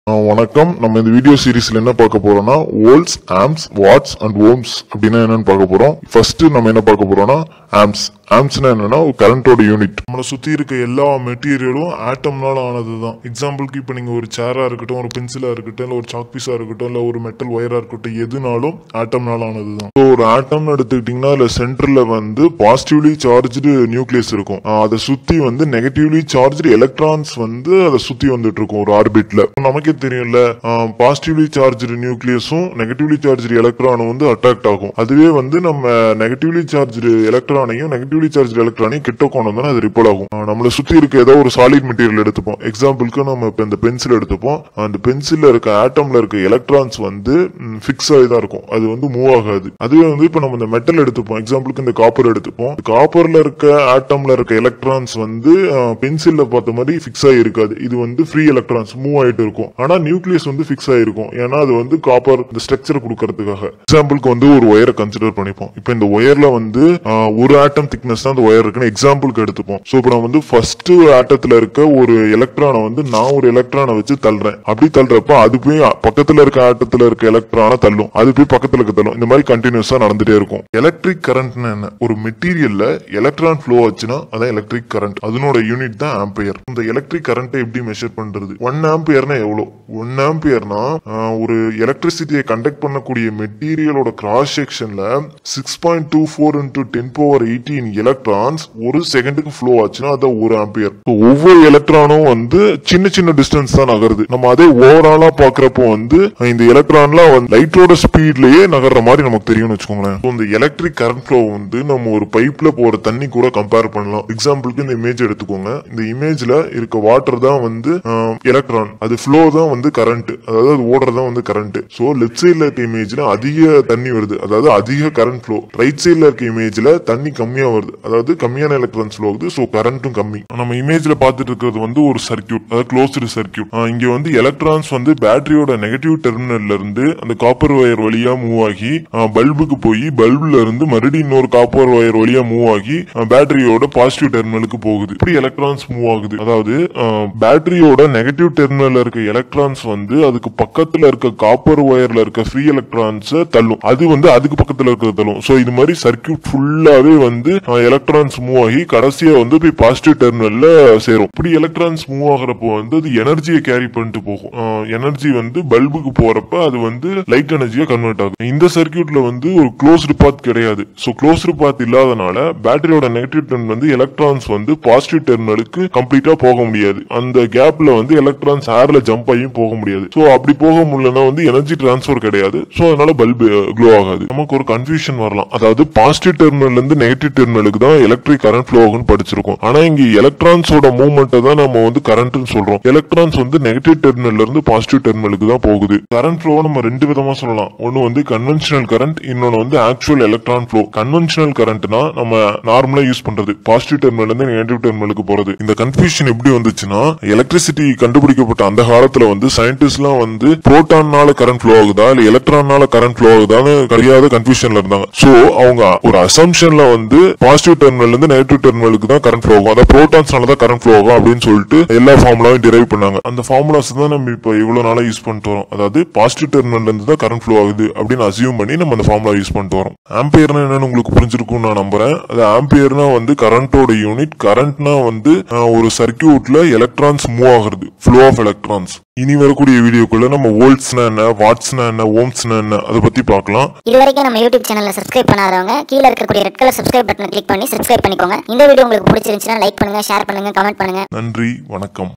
ஆ, வணக்கம் நம்ம இந்த வீடியோ சீரிஸ்ல என்ன பார்க்க போறோம்னா volts amps watts and ohms அப்படின்னா என்னன்னு பார்க்க போறோம் ஃபர்ஸ்ட் நம்ம என்ன பார்க்க போறோம்னா ஆம்ஸ் ஆம்ஸ்னா என்னன்னா கரண்டோட யூனிட் நம்மளை சுத்தி இருக்க எல்லா மெட்டீரியலும் ஆட்டம்னால ஆனது தான் எக்ஸாம்பிளுக்கு இப்போ நீங்க ஒரு சேரா இருக்கட்டும் ஒரு பென்சிலா இருக்கட்டும் இல்ல ஒரு சாக் பீஸா இருக்கட்டும் இல்ல ஒரு மெட்டல் ஒயரா இருக்கட்டும் எதுனாலும் ஆட்டம்னால ஆனது தான் So, ஒரு ஆட்டம்னு எடுத்துக்கிட்டீங்கன்னா அதுல சென்டர்ல வந்து பாசிட்டிவ்லி சார்ஜ்டு நியூக்ளியஸ் இருக்கும் ஆ, அதை சுத்தி வந்து நெகட்டிவ்லி சார்ஜ்டு எலக்ட்ரான்ஸ் வந்து அதை சுத்தி வந்துட்டு இருக்கும் ஒரு ஆர்பிட்ல நமக்கே தெரியும்ல பாசிட்டிவ்லி சார்ஜ்டு நியூக்ளியஸும் நெகட்டிவ்லி சார்ஜ்டு எலக்ட்ரானும் வந்து அட்ராக்ட் ஆகும் அதுவே வந்து நம்ம நெகட்டிவ்லி சார்ஜ்டு எலக்ட்ரானையும் நெகட்டிவ்லி சார்ஜ்டு எலக்ட்ரானையும் கிட்ட கொண்டு வந்தோம்னா அது ரிப்பல் ஆகும் ஆ, நம்மளை சுத்தி இருக்க ஏதோ ஒரு சாலிட் மெட்டீரியல் எடுத்துப்போம் எக்ஸாம்பிளுக்கு நம்ம இப்ப இந்த பென்சில் எடுத்துப்போம் அந்த பென்சில்ல இருக்க ஆட்டம்ல இருக்க எலக்ட்ரான்ஸ் வந்து ஃபிக்ஸ் ஆகி தான் இருக்கும் அது வந்து மூவ் ஆகாது அதுவே வந்து இப்ப நம்ம இந்த மெட்டல் எடுத்துப்போம் எக்ஸாம்பிளுக்கு இந்த காப்பர் எடுத்துப்போம் காப்பர்ல இருக்க ஆட்டம்ல இருக்க எலக்ட்ரான்ஸ் வந்து பென்சில்ல பார்த்த மாதிரி ஃபிக்ஸ் ஆகி இருக்காது இது வந்து ஃப்ரீ எலக்ட்ரான்ஸ் மூவ் ஆயிட்டு இருக்கும் ஆனா நியூக்ளியஸ் வந்து ஃபிக்ஸ் ஆயிருக்கும் ஏன்னா அது வந்து காப்பர் இந்த ஸ்ட்ரக்சர் கொடுக்கறதுக்காக எக்ஸாம்பிளுக்கு வந்து ஒரு ஒயரை கன்சிடர் பண்ணிப்போம் இப்போ இந்த ஒயர்ல வந்து ஆஹ், ஒரு ஆட்டம் திக்னஸ் தான் அந்த ஒயர் இருக்குன்னு எக்ஸாம்பிளுக்கு எடுத்துப்போம் சோ இப்போ நான் வந்து ஃபர்ஸ்ட் ஆட்டத்துல இருக்க ஒரு எலக்ட்ரானை வந்து நான் ஒரு எலக்ட்ரானை வச்சு தள்ளுறேன் அப்படி தள்ளுறப்ப அது போய் பக்கத்துல இருக்க ஆட்டத்துல இருக்க எலக்ட்ரானை தள்ளும் அது போய் பக்கத்துல இருக்க தள்ளும் இந்த மாதிரி கண்டினியூஸா நடந்துட்டே இருக்கும் எலக்ட்ரிக் கரண்ட்னா என்ன ஒரு மெட்டீரியல்ல எலக்ட்ரான் ஃப்ளோ ஆச்சுன்னா அதான் எலக்ட்ரிக் கரண்ட் அதனோட யூனிட் தான் ஆம்பியர் இந்த எலக்ட்ரிக் கரண்ட்டை எப்படி மெஷர் பண்றது ஒன் ஆம்பியர்னா எவ்வளவு ஒன் ஆம்பியர்னா ஒரு எலக்ட்ரிசிட்டியை கண்டக்ட் பண்ணக்கூடிய மெட்டீரியலோட கிராஸ் செக்ஷன்ல six point two four into ten power eighteen electrons ஒரு செகண்டுக்கு ஃப்ளோ ஆச்சுன்னா அதான் ஒரு ஆம்பியர் ஒவ்வொரு எலக்ட்ரானும் வந்து சின்ன சின்ன டிஸ்டன்ஸ் தான் நகருது நம்ம அதே ஓவராலா பாக்குறப்போ வந்து இந்த எலக்ட்ரான்லாம் வந்து லைட்டோட ஸ்பீட்லயே நகர்ற மாதிரி நமக்கு தெரியும்னு வச்சுக்கோங்களேன் So, இந்த எலக்ட்ரிக் கரண்ட் ஃப்ளோ வந்து நம்ம ஒரு பைப்ல போற தண்ணி கூட கம்பேர் பண்ணலாம் எக்ஸாம்பிளுக்கு இந்த இமேஜ் எடுத்துக்கோங்க இந்த இமேஜ்ல இருக்க வாட்டர் தான் வந்து எலக்ட்ரான் அது ஃப்ளோ தான் வந்து கரண்ட் அதாவது அது ஓடுறதா வந்து கரண்ட் சோ லெஃப்ட் சைட்ல இருக்க இமேஜ்ல அதிக தண்ணி வருது அதாவது அதிக கரண்ட் ஃப்ளோ ரைட் சைட்ல இருக்க இமேஜ்ல தண்ணி கம்மியா வருது அதாவது கம்மியான எலக்ட்ரான்ஸ் ஃப்ளோ ஆகுது சோ கரண்ட்டும் கம்மி நம்ம இமேஜ்ல பார்த்துட்டு இருக்கிறது வந்து ஒரு சர்க்கியூட் அதாவது க்ளோஸ்டு சர்க்கியூட் இங்க வந்து எலக்ட்ரான்ஸ் வந்து பேட்டரியோட நெகட்டிவ் டெர்மினல்ல இருந்து அந்த காப்பர் ஒயர் வழியா மூவ் ஆகி பல்புக்கு போய் பல்புல இருந்து மறுபடியும் இன்னொரு காப்பர் ஒயர் வழியா மூவ் ஆகி பேட்டரியோட பாசிட்டிவ் டெர்மினலுக்கு போகுது இப்படி எலக்ட்ரான்ஸ் மூவ் ஆகுது அதாவது பேட்டரியோட நெகட்டிவ் டெர்மினல்ல இருக்க எலக்ட்ரான்ஸ் வந்து அதுக்கு பக்கத்துல இருக்க காப்பர் ஒயர்ல இருக்க ஃப்ரீ எலக்ட்ரான்ஸ் தள்ளும் அது வந்து அதுக்கு பக்கத்துல இருக்கிறது தள்ளும் சோ இது மாதிரி சர்க்கியூட் ஃபுல்லாவே வந்து எலக்ட்ரான்ஸ் மூவ் ஆகி கடைசியா வந்து போய் பாசிட்டிவ் டெர்மினல்ல சேரும் இப்படி எலக்ட்ரான்ஸ் மூவ் ஆகுறப்போ வந்து அது எனர்ஜியை கேரி பண்ணிட்டு போகும் எனர்ஜி வந்து பல்புக்கு போறப்ப அது வந்து லைட் எனர்ஜியா கன்வெர்ட் ஆகும் இந்த சர்க்கியூட்ல வந்து ஒரு க்ளோஸ்டு பாத் கிடையாது சோ க்ளோஸ்டு பாத் இல்லாதனால பேட்டரியோட நெகட்டிவ் டெர்மினல் வந்து எலக்ட்ரான்ஸ் வந்து பாசிட்டிவ் டெர்மினலுக்கு கம்ப்ளீட்டா போக முடியாது அந்த கேப்ல வந்து எலக்ட்ரான்ஸ் ஏர்ல ஜம்ப் ஆகியும் போக முடியாது சோ அப்படி போக முடியலன்னா வந்து எனர்ஜி டிரான்ஸ்ஃபர் கிடையாது சோ அதனால பல்பு க்ளோ ஆகாது நமக்கு ஒரு கன்ஃபியூஷன் வரலாம் அதாவது பாசிட்டிவ் டெர்மினல்ல இருந்து நெகட்டிவ் டெர்மினலுக்கு தான் எலக்ட்ரிக் கரண்ட் ஃப்ளோ ஆகும்னு படிச்சிருக்கோம் ஆனா இங்க எலக்ட்ரான்ஸோட மூவ்மெண்ட்டை தான் நம்ம வந்து கரண்ட்னு சொல்றோம் எலக்ட்ரான்ஸ் வந்து நெகட்டிவ் டெர்மினல்ல இருந்து பாசிட்டிவ் டெர்மினலுக்கு தான் போகுது கரண்ட் ஃப்ளோ நம்ம ரெண்டு விதமா சொல்லலாம் ஒன்னு வந்து கன்வென்ஷனல் கரண்ட் இன்னொன்னு வந்து ஆக்சுவல் எலக்ட்ரான் ஃப்ளோ கன்வென்ஷனல் கரண்ட்னா நம்ம நார்மலா யூஸ் பண்றது பாசிட்டிவ் டெர்மினல் இருந்து நெகட்டிவ் டெர்மினலுக்கு போறது இந்த கன்ஃபியூஷன் எப்படி வந்துச்சுன்னா எலக்ட்ரிசிட்டி கண்டுபிடிக்கப்பட்ட அந்த காலத்துல வந்து சயின்டிஸ்ட்லாம் வந்து புரோட்டான்னால கரண்ட் ஃப்ளோ ஆகுதா இல்ல எலக்ட்ரானால கரண்ட் ஃப்ளோ ஆகுதான்னு தெரியாத கன்ஃபியூஷன்ல இருந்தாங்க சோ அவங்க ஒரு அசம்ஷன்ல வந்து பாசிட்டிவ் டெர்மினல் இருந்து நெகட்டிவ் டெர்மினலுக்கு தான் கரண்ட் ஃப்ளோ ஆகும் அதாவது புரோட்டான்ஸ்னால தான் கரண்ட் ஃப்ளோ ஆகும் அப்படின்னு சொல்லிட்டு எல்லா ஃபார்முலாவும் டிரைவ் பண்ணாங்க அந்த ஃபார்முலாஸ் தான் நம்ம இப்போ இவ்வளவு நாளா யூஸ் பண்ணிட்டு வரோம் அதாவது பாசிட்டிவ் டெர்மினல் இருந்து தான் கரண்ட் ஃப்ளோ ஆகுது அப்படின்னு அசியூம் பண்ணி நம்ம அந்த ஃபார்முலா யூஸ் பண்ணிட்டு வரோம் ஆம்பியர்னா என்னன்னு உங்களுக்கு புரிஞ்சிருக்கும்னு நான் நம்புறேன் அது ஆம்பியர்னா வந்து கரண்டோட யூனிட் கரண்ட்னா வந்து அஹ், ஒரு சர்க்கியூட்ல எலக்ட்ரான்ஸ் மூவ் ஆகுறது ஃப்ளோ ஆஃப் எலக்ட்ரான்ஸ் இனி வரக்கூடிய வீடியோக்குள்ள நம்ம வோல்ட்ஸ்னா என்ன வாட்ஸ்னா என்ன ஓம்ஸ்னா என்ன அதை பத்தி பார்க்கலாம் இது வரைக்கும் நம்ம யூடியூப் சேனலை சப்ஸ்கிரைப் பண்ணாதவங்க கீழே இருக்கக்கூடிய ரெட் கலர் சப்ஸ்கிரைப் பட்டனை கிளிக் பண்ணி சப்ஸ்கிரைப் பண்ணிக்கோங்க இந்த வீடியோ உங்களுக்கு பிடிச்சிருந்துச்சுன்னா லைக் பண்ணுங்க ஷேர் பண்ணுங்க கமெண்ட் பண்ணுங்க நன்றி வணக்கம்